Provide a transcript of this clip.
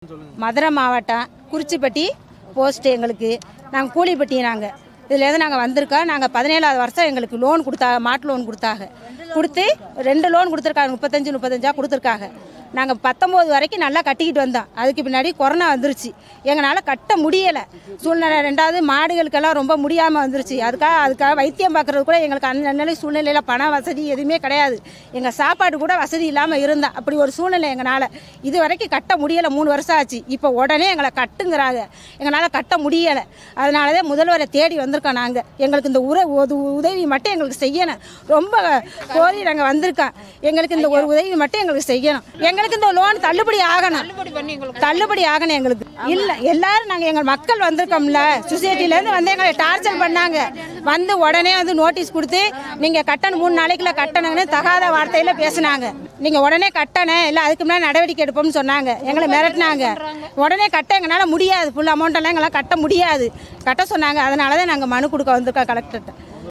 மதுரை மாவட்டம் குறிச்சிப்பட்டி போஸ்ட் எங்களுக்கு நாங்கள் கூலிப்பட்டி நாங்கள் இதுலேருந்து நாங்கள் வந்திருக்கோம் நாங்கள் பதினேழாவது வருஷம் எங்களுக்கு லோன் கொடுத்தாங்க மாட்டு லோன் கொடுத்தாங்க கொடுத்து ரெண்டு லோன் கொடுத்துருக்காங்க முப்பத்தஞ்சு முப்பத்தஞ்சா கொடுத்துருக்காங்க நாங்கள் பத்தொம்போது வரைக்கும் நல்லா கட்டிக்கிட்டு வந்தோம் அதுக்கு பின்னாடி கொரோனா வந்துருச்சு எங்களால் கட்ட முடியலை சூழ்நிலை ரெண்டாவது மாடுகளுக்கெல்லாம் ரொம்ப முடியாமல் வந்துருச்சு அதுக்காக அதுக்காக வைத்தியம் பார்க்குறது கூட எங்களுக்கு அந்த நிலை சூழ்நிலையில் பண வசதி எதுவுமே கிடையாது எங்கள் சாப்பாடு கூட வசதி இல்லாமல் இருந்தோம் அப்படி ஒரு சூழ்நிலை எங்களால் இது வரைக்கும் கட்ட முடியலை மூணு வருஷம் ஆச்சு இப்போ உடனே எங்களை கட்டுங்கிறாங்க எங்களால் கட்ட முடியலை அதனால தான் முதல்வரை தேடி வந்திருக்கோம் நாங்கள் எங்களுக்கு இந்த உர உத- உதவி மட்டும் எங்களுக்கு செய்யணும் ரொம்ப கோரி நாங்கள் வந்திருக்கோம் எங்களுக்கு இந்த ஒரு உதவி மட்டும் எங்களுக்கு செய்யணும் எங்களுக்கு இந்த லோன் தள்ளுபடி ஆகணும் தள்ளுபடி ஆகணும் எங்களுக்கு இல்லை எல்லாரும் நாங்கள் எங்கள் மக்கள் வந்திருக்கோம்ல சொசைட்டிலேருந்து வந்து எங்களை டார்ச்சர் பண்ணாங்க வந்து உடனே வந்து நோட்டீஸ் கொடுத்து நீங்கள் கட்டணும் மூணு நாளைக்குள்ள கட்டணுங்கன்னு தகாத வார்த்தையில் பேசுனாங்க நீங்கள் உடனே கட்டணும் இல்லை அதுக்கு முன்னாடி நடவடிக்கை எடுப்போம்னு சொன்னாங்க எங்களை மிரட்டினாங்க உடனே கட்ட எங்களால் முடியாது ஃபுல் அமௌண்ட்டெல்லாம் எங்களால் கட்ட முடியாது கட்ட சொன்னாங்க அதனால தான் நாங்கள் மனு கொடுக்க வந்திருக்கோம் கலெக்டர்கிட்ட